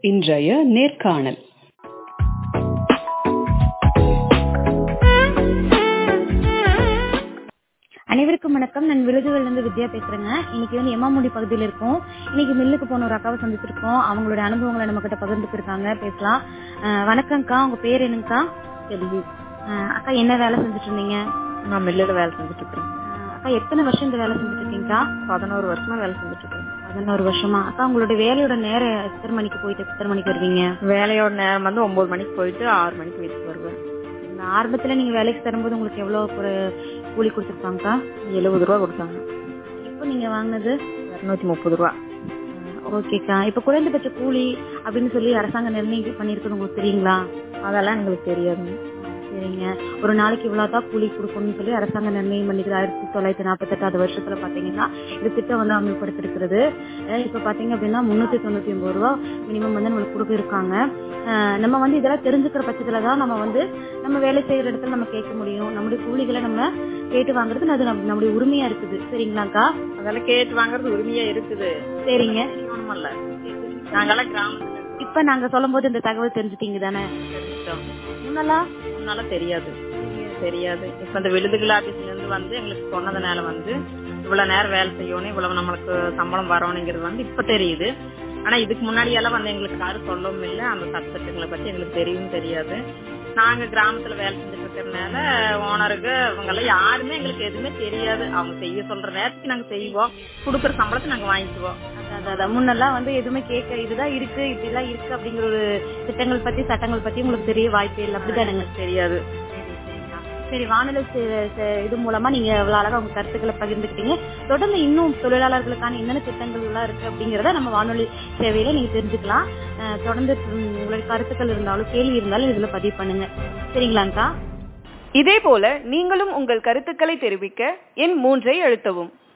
இன்றைய நேர்காணல் அனைவருக்கும் வணக்கம் நான் விருதுகள்ல இருந்து வித்யா பேசுறேங்க இன்னைக்கு வந்து எம்மாமுடி பகுதியில் இருக்கோம் இன்னைக்கு மில்லுக்கு போன ஒரு அக்காவை சந்திச்சிருக்கோம் அவங்களோட அனுபவங்களை நம்ம கிட்ட பகிர்ந்துட்டு இருக்காங்க பேசலாம் அஹ் வணக்கம்க்கா உங்க பேர் என்னங்கக்கா செல்வி அஹ் அக்கா என்ன வேலை செஞ்சுட்டு இருந்தீங்க நான் மில்லில் வேலை செஞ்சுட்டு இருக்கேன் அஹ் அக்கா எத்தனை வருஷம் இந்த வேலை செஞ்சுட்டு இருக்கீங்கக்கா பதினோரு வருஷமா வேலை செஞ்சுட்டு இருக்கேன் பதினோரு வருஷமா அக்கா உங்களோட வேலையோட நேரம் எத்தனை மணிக்கு போயிட்டு எத்தனை மணிக்கு வருவீங்க வேலையோட நேரம் வந்து ஒன்பது மணிக்கு போயிட்டு ஆறு மணிக்கு வீட்டுக்கு வருவேன் இந்த ஆரம்பத்துல நீங்க வேலைக்கு தரும்போது உங்களுக்கு எவ்வளவு ஒரு கூலி கொடுத்துருப்பாங்கக்கா எழுபது ரூபா கொடுத்தாங்க இப்போ நீங்க வாங்கினது இரநூத்தி முப்பது ரூபா ஓகேக்கா இப்ப குறைந்தபட்ச கூலி அப்படின்னு சொல்லி அரசாங்கம் நிர்ணயம் பண்ணிருக்குது உங்களுக்கு தெரியுங்களா அதெல்லாம் எங்களுக்கு தெரியாதுங்க சரிங்க ஒரு நாளைக்கு இவ்வளவுதான் கூலி கொடுக்கணும்னு சொல்லி அரசாங்கம் நிர்ணயம் பண்ணிக்கிறது ஆயிரத்தி தொள்ளாயிரத்தி நாற்பத்தி எட்டாவது வருஷத்துல பாத்தீங்கன்னா இந்த திட்டம் வந்து அமல்படுத்திருக்கிறது அஹ் இப்ப பாத்தீங்க அப்படின்னா முன்னூத்தி தொண்ணூத்தி ஒன்பது ரூபா மினிமம் வந்து நம்மளுக்கு கொடுக்க இருக்காங்க அஹ் நம்ம வந்து இதெல்லாம் தெரிஞ்சுக்கிற பட்சத்துல தான் நம்ம வந்து நம்ம வேலை செய்யற இடத்துல நம்ம கேட்க முடியும் நம்முடைய கூலிகளை நம்ம கேட்டு வாங்குறது அது நம்ம- நம்முடைய உரிமையா இருக்குது சரிங்களாக்கா அதெல்லாம் கேட்டு வாங்குறது உரிமையா இருக்குது சரிங்க தெரியணுமல்ல நாங்கெல்லாம் கிராமத்துல இப்ப நாங்க சொல்லும் போது இந்த தகவல் தெரிஞ்சுட்டீங்க தானே இருக்கோம் முன்னெல்லாம் முன்னால தெரியாது தெரியாது இப்ப இந்த விழுதுகள் ஆபீஸ்ல இருந்து வந்து எங்களுக்கு சொன்னதுனால வந்து இவ்வளவு நேரம் வேலை செய்யணும் இவ்வளவு நம்மளுக்கு சம்பளம் வரணுங்கிறது வந்து இப்ப தெரியுது ஆனா இதுக்கு முன்னாடி எல்லாம் வந்து எங்களுக்கு யாரும் சொல்லவும் இல்லை அந்த சட்டத்திட்டங்களை பத்தி எங்களுக்கு தெரியவும் தெரியாது நாங்க கிராமத்துல வேலை செஞ்சுட்டு இருக்கிறதுனால ஓனருக்கு இவங்க எல்லாம் யாருமே எங்களுக்கு எதுவுமே தெரியாது அவங்க செய்ய சொல்ற நேரத்துக்கு நாங்க செய்வோம் கொடுக்குற சம்பளத்தை நாங்க வாங்கிக்குவோம் அதான், அதான். முன்னெல்லாம் வந்து எதுவுமே கேட்க இதுதான் இருக்கு இப்படிலாம் இருக்கு அப்படிங்கிற ஒரு திட்டங்கள் பத்தி சட்டங்கள் பத்தி உங்களுக்கு தெரிய வாய்ப்பே இல்லை அப்படிதானுங்க எங்களுக்கு தெரியாது சரி வானிலை செ- செ- இது மூலமா நீங்க இவ்வளவு அழகா உங்க கருத்துக்களை பகிர்ந்துக்கிட்டீங்க தொடர்ந்து இன்னும் தொழிலாளர்களுக்கான என்னென்ன திட்டங்கள் எல்லாம் இருக்கு அப்படிங்கறத நம்ம வானொலி சேவையில நீங்க தெரிஞ்சுக்கலாம் அஹ் தொடர்ந்து உம், உங்களுடைய கருத்துக்கள் இருந்தாலும் கேள்வி இருந்தாலும் இதுல பதிவு பண்ணுங்க சரிங்களாங்கக்கா இதேபோல நீங்களும் உங்கள் கருத்துக்களை தெரிவிக்க எண் மூன்றை அழுத்தவும்